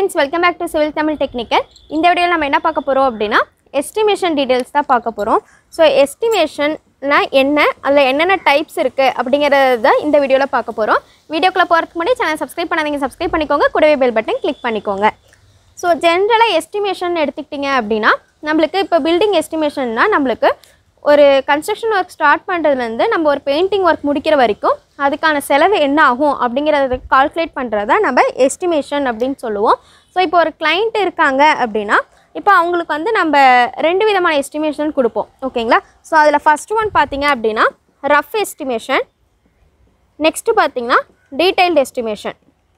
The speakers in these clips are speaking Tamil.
friends welcome back to civil Tamil technical இந்த வீடியோவில் நம்ம என்ன பார்க்க போகிறோம் அப்படின்னா எஸ்டிமேஷன் டீட்டெயில்ஸ் தான் பார்க்க போகிறோம் ஸோ எஸ்டிமேஷன்னா என்ன அதில் என்னென்ன டைப்ஸ் இருக்குது அப்படிங்கிறத தான் இந்த வீடியோவில் பார்க்க போகிறோம் வீடியோக்குள்ளே போகிறதுக்கு முன்னாடி சேனல் சப்ஸ்கிரைப் பண்ணாதீங்க சப்ஸ்கிரைப் பண்ணிக்கோங்க கூடவே பெல் பட்டன் கிளிக் பண்ணிக்கோங்க ஸோ ஜென்ரலாக எஸ்டிமேஷன் எடுத்துக்கிட்டிங்க அப்படின்னா நம்மளுக்கு இப்போ பில்டிங் எஸ்டிமேஷன்னா நம்மளுக்கு ஒரு கன்ஸ்ட்ரக்ஷன் ஒர்க் ஸ்டார்ட் பண்ணுறதுலேருந்து நம்ம ஒரு பெயிண்டிங் ஒர்க் முடிக்கிற வரைக்கும் அதுக்கான செலவு என்ன ஆகும் அப்படிங்கிறத கால்குலேட் பண்ணுறத நம்ம எஸ்டிமேஷன் அப்படின்னு சொல்லுவோம் ஸோ இப்போ ஒரு client இருக்காங்க அப்படின்னா இப்போ அவங்களுக்கு வந்து நம்ம ரெண்டு விதமான எஸ்டிமேஷன் கொடுப்போம் ஓகேங்களா ஸோ அதில் ஃபஸ்ட் ஒன் பார்த்தீங்க அப்படின்னா ரஃப் எஸ்டிமேஷன் நெக்ஸ்ட்டு பார்த்தீங்கன்னா டீடைல்டு எஸ்டிமேஷன்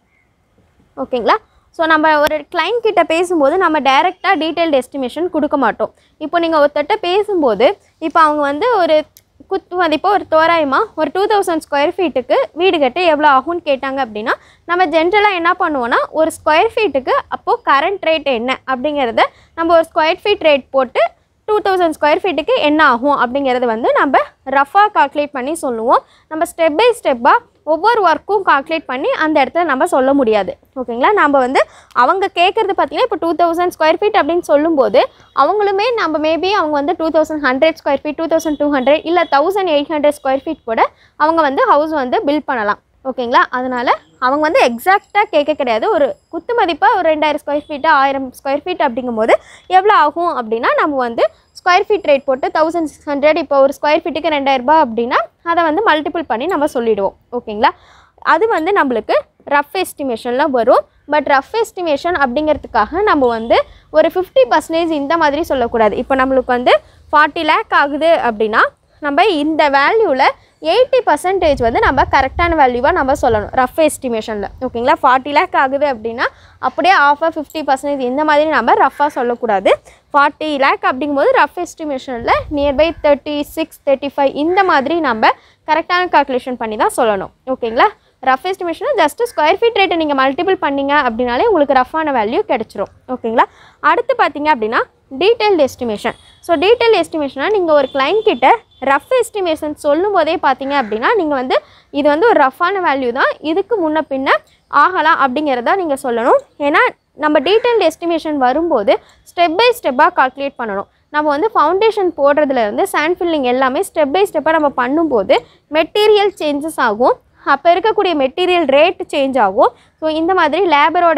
ஓகேங்களா ஸோ நம்ம ஒரு client கிட்ட பேசும்போது நம்ம டைரெக்டாக டீடைல்டு எஸ்டிமேஷன் கொடுக்க மாட்டோம் இப்போ நீங்கள் ஒருத்தட்ட பேசும்போது இப்போ அவங்க வந்து ஒரு குத்து மதிப்பாக ஒரு தோராயமாக ஒரு டூ தௌசண்ட் ஸ்கொயர் ஃபீட்டுக்கு வீடு கட்ட எவ்வளோ ஆகும்னு கேட்டாங்க அப்படின்னா நம்ம ஜென்ரலாக என்ன பண்ணுவோன்னா ஒரு ஸ்கொயர் ஃபீட்டுக்கு அப்போது கரண்ட் ரேட் என்ன அப்படிங்கிறத நம்ம ஒரு ஸ்கொயர் ஃபீட் ரேட் போட்டு டூ தௌசண்ட் ஸ்கொயர் ஃபீட்டுக்கு என்ன ஆகும் அப்படிங்கிறது வந்து நம்ம ரஃபாக கால்குலேட் பண்ணி சொல்லுவோம் நம்ம ஸ்டெப் பை ஸ்டெப்பாக ஒவ்வொரு ஒர்க்கும் கால்குலேட் பண்ணி அந்த இடத்துல நம்ம சொல்ல முடியாது ஓகேங்களா நம்ம வந்து அவங்க கேட்குறது பார்த்தீங்கன்னா இப்போ டூ தௌசண்ட் ஸ்கொயர் ஃபீட் அப்படின்னு சொல்லும்போது அவங்களுமே நம்ம மேபி அவங்க வந்து two thousand hundred square feet two thousand two hundred இல்லை thousand eight hundred square feet கூட அவங்க வந்து ஹவுஸ் வந்து பில்ட் பண்ணலாம் ஓகேங்களா அதனால் அவங்க வந்து எக்ஸாக்டாக கேட்க கிடையாது ஒரு குத்து மதிப்பாக ஒரு ரெண்டாயிரம் ஸ்கொயர் ஃபீட்டு ஆயிரம் ஸ்கொயர் ஃபீட் அப்படிங்கும்போது எவ்வளோ ஆகும் அப்படின்னா நம்ம வந்து ஸ்கொயர் ஃபீட் ரேட் போட்டு தௌசண்ட் சிக்ஸ் ஹண்ட்ரட் இப்போ ஒரு ஸ்கொயர் ஃபீட்டுக்கு ரெண்டாயிரரூபா அப்படின்னா அதை வந்து மல்டிபிள் பண்ணி நம்ம சொல்லிடுவோம் ஓகேங்களா அது வந்து நம்மளுக்கு ரஃப் எஸ்டிமேஷனில் வரும் பட் ரஃப் எஸ்டிமேஷன் அப்படிங்கிறதுக்காக நம்ம வந்து ஒரு ஃபிஃப்டி பர்சன்டேஜ் இந்த மாதிரி சொல்லக்கூடாது இப்போ நம்மளுக்கு வந்து ஃபார்ட்டி லேக் ஆகுது அப்படின்னா நம்ம இந்த வேல்யூவில் எயிட்டி பர்சன்டேஜ் வந்து நம்ம கரெக்டான வேல்யூவாக நம்ம சொல்லணும் ரஃப் எஸ்டிமேஷனில் ஓகேங்களா ஃபார்ட்டி லேக் ஆகுது அப்படின்னா அப்படியே ஆஃபாக ஃபிஃப்டி பர்சன்டேஜ் இந்த மாதிரி நம்ம ரஃபாக சொல்லக்கூடாது ஃபார்ட்டி லேக் அப்படிங்கும்போது ரஃப் எஸ்டிமேஷனில் nearby thirty six thirty five இந்த மாதிரி நம்ம கரெக்டான கால்குலேஷன் பண்ணி தான் சொல்லணும் ஓகேங்களா rough estimation just square feet ரேட்டை நீங்கள் மல்டிபிள் பண்ணீங்க அப்படின்னாலே உங்களுக்கு ரஃப்பான வேல்யூ கிடச்சிரும் ஓகேங்களா அடுத்து பார்த்தீங்க அப்படின்னா டீட்டெயில்டு எஸ்டிமேஷன் ஸோ டீட்டெயில் எஸ்டிமேஷனாக நீங்கள் ஒரு client கிட்ட ரஃப் எஸ்டிமேஷன் சொல்லும் போதே பார்த்தீங்க அப்படின்னா நீங்கள் வந்து இது வந்து ஒரு ரஃப்பான வேல்யூ தான் இதுக்கு முன்ன பின்ன ஆகலாம் அப்படிங்கிறத நீங்கள் சொல்லணும் ஏன்னா நம்ம டீட்டெயில்டு எஸ்டிமேஷன் வரும்போது ஸ்டெப் பை ஸ்டெப்பாக கால்குலேட் பண்ணணும் நம்ம வந்து ஃபவுண்டேஷன் போடுறதுலேருந்து சாண்ட் ஃபில்லிங் எல்லாமே ஸ்டெப் பை ஸ்டெப்பாக நம்ம பண்ணும்போது மெட்டீரியல் சேஞ்சஸ் ஆகும் அப்போ இருக்கக்கூடிய மெட்டீரியல் ரேட் சேஞ்ச் ஆகும் ஸோ இந்த மாதிரி லேபரோட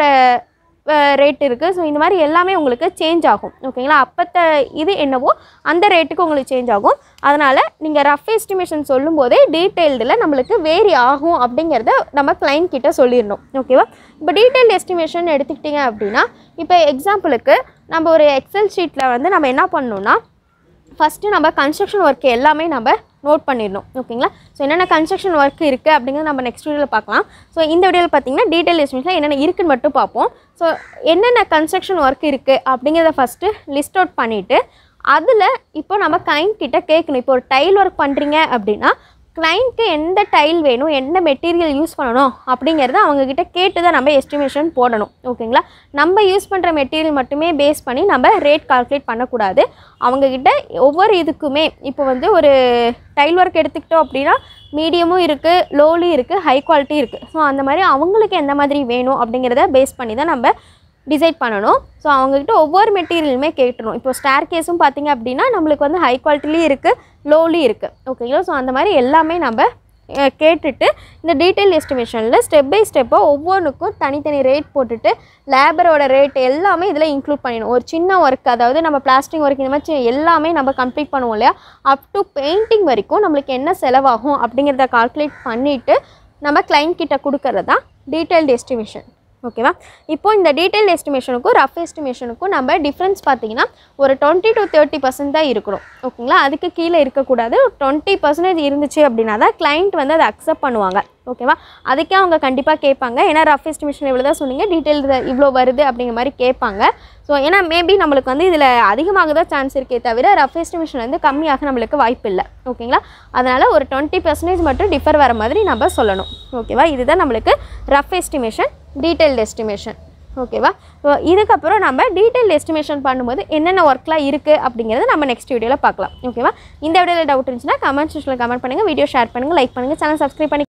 ரேட் இருக்குது ஸோ இந்த மாதிரி எல்லாமே உங்களுக்கு சேஞ்ச் ஆகும் ஓகேங்களா அப்போத்த இது என்னவோ அந்த ரேட்டுக்கு உங்களுக்கு சேஞ்ச் ஆகும் அதனால் நீங்கள் ரஃப் எஸ்டிமேஷன் சொல்லும்போதே டீட்டெயில்டில் நம்மளுக்கு வேரி ஆகும் அப்படிங்கிறத நம்ம client கிட்ட சொல்லிடணும் ஓகேவா இப்போ டீட்டெயில் எஸ்டிமேஷன் எடுத்துக்கிட்டிங்க அப்படின்னா இப்போ எக்ஸாம்பிளுக்கு நம்ம ஒரு எக்ஸல் ஷீட்டில் வந்து நம்ம என்ன பண்ணணும்னா ஃபஸ்ட்டு நம்ம கன்ஸ்ட்ரக்ஷன் ஒர்க் எல்லாமே நம்ம நோட் பண்ணிடணும் ஓகேங்களா ஸோ என்னென்ன கன்ஸ்ட்ரக்ஷன் ஒர்க் இருக்குது அப்படிங்கிறத நம்ம நெக்ஸ்ட் வீடியோவில் பார்க்கலாம் ஸோ இந்த வீடியோவில் பார்த்தீங்கன்னா டீட்டெயில் எஸ்டிமேஷனில் என்னென்ன இருக்குன்னு மட்டும் பார்ப்போம் ஸோ என்னென்ன கன்ஸ்ட்ரக்ஷன் ஒர்க் இருக்குது அப்படிங்கிறத ஃபஸ்ட்டு லிஸ்ட் அவுட் பண்ணிவிட்டு அதில் இப்போ நம்ம client கிட்ட கேட்கணும் இப்போ ஒரு டைல் ஒர்க் பண்ணுறீங்க அப்படின்னா கிளைண்ட்க்கு எந்த டைல் வேணும் என்ன மெட்டீரியல் யூஸ் பண்ணணும் அப்படிங்கிறத அவங்கக்கிட்ட கேட்டு தான் நம்ம எஸ்டிமேஷன் போடணும் ஓகேங்களா நம்ம யூஸ் பண்ணுற மெட்டீரியல் மட்டுமே பேஸ் பண்ணி நம்ம ரேட் கால்குலேட் பண்ணக்கூடாது அவங்கக்கிட்ட ஒவ்வொரு இதுக்குமே இப்போ வந்து ஒரு டைல் ஒர்க் எடுத்துக்கிட்டோம் அப்படின்னா மீடியமும் இருக்குது லோலும் இருக்குது ஹை குவாலிட்டி இருக்குது ஸோ அந்த மாதிரி அவங்களுக்கு எந்த மாதிரி வேணும் அப்படிங்கிறத பேஸ் பண்ணி தான் நம்ம டிசைட் பண்ணணும் ஸோ அவங்கக்கிட்ட ஒவ்வொரு மெட்டீரியலுமே கேட்டுரும் இப்போ ஸ்டேர் கேஸும் பார்த்தீங்க அப்படின்னா நம்மளுக்கு வந்து ஹை குவாலிட்டிலையும் இருக்குது லோலையும் இருக்குது ஓகேங்களா ஸோ அந்த மாதிரி எல்லாமே நம்ம அஹ், கேட்டுட்டு இந்த டீட்டெயில் எஸ்டிமேஷனில் ஸ்டெப் பை ஸ்டெப்பாக ஒவ்வொன்றுக்கும் தனித்தனி ரேட் போட்டுட்டு லேபரோட ரேட் எல்லாமே இதில் இன்க்ளூட் பண்ணிடணும் ஒரு சின்ன ஒர்க் அதாவது நம்ம பிளாஸ்டிக் ஒர்க் இந்த மாதிரி சி- எல்லாமே நம்ம கம்ப்ளீட் பண்ணுவோம் இல்லையா அப் டு பெயிண்டிங் வரைக்கும் நம்மளுக்கு என்ன செலவாகும் அப்படிங்கிறத கால்குலேட் பண்ணிவிட்டு நம்ம client கிட்ட கொடுக்கறது தான் டீட்டெயில்டு எஸ்டிமேஷன் ஓகேவா இப்போ இந்த டீட்டெயில் எஸ்டிமேஷனுக்கும் ரஃப் எஸ்டிமேஷனுக்கும் நம்ம டிஃப்ரென்ஸ் பார்த்தீங்கன்னா ஒரு டுவெண்ட்டி டு தேர்ட்டி பர்சன்ட் தான் இருக்கணும் ஓகேங்களா அதுக்கு கீழே இருக்கக்கூடாது டுவெண்ட்டி பர்சன்டேஜ் இருந்துச்சு அப்படின்னா தான் client வந்து அதை அக்செப்ட் பண்ணுவாங்க ஓகேவா அதுக்கே அவங்க கண்டிப்பாக கேட்பாங்க ஏன்னா ரஃப் எஸ்டிமேஷன் இவ்வளோ தான் சொன்னீங்க டீட்டெயில் இவ்வளோ வருது அப்படிங்கிற மாதிரி கேட்பாங்க ஸோ ஏன்னா மேபி நம்மளுக்கு வந்து இதில் அதிகமாக தான் சான்ஸ் இருக்கே தவிர ரஃப் எஸ்டிமேஷன் வந்து கம்மியாக நம்மளுக்கு வாய்ப்பு இல்லை ஓகேங்களா அதனால் ஒரு டுவெண்ட்டி பர்சன்டேஜ் மட்டும் டிஃபர் வர மாதிரி நம்ம சொல்லணும் ஓகேவா இதுதான் நம்மளுக்கு ரஃப் எஸ்டிமேஷன் டீட்டெயில்டு எஸ்டிமேஷன் ஓகேவா ஸோ இதுக்கப்புறம் நம்ம டீட்டெயில் எஸ்டிமேஷன் பண்ணும்போது என்னென்ன ஒர்க்லாம் இருக்குது அப்படிங்கிறத நம்ம நெக்ஸ்ட் வீடியோவில் பார்க்கலாம் ஓகேவா இந்த வீடியோவில் டவுட் இருந்துச்சுன்னா கமெண்ட் செக்ஷனில் கமெண்ட் பண்ணுங்கள் வீடியோ ஷேர் பண்ணுங்கள் லைக் பண்ணுங்கள் சேனல் சப்ஸ்கிரைப் பண்ணி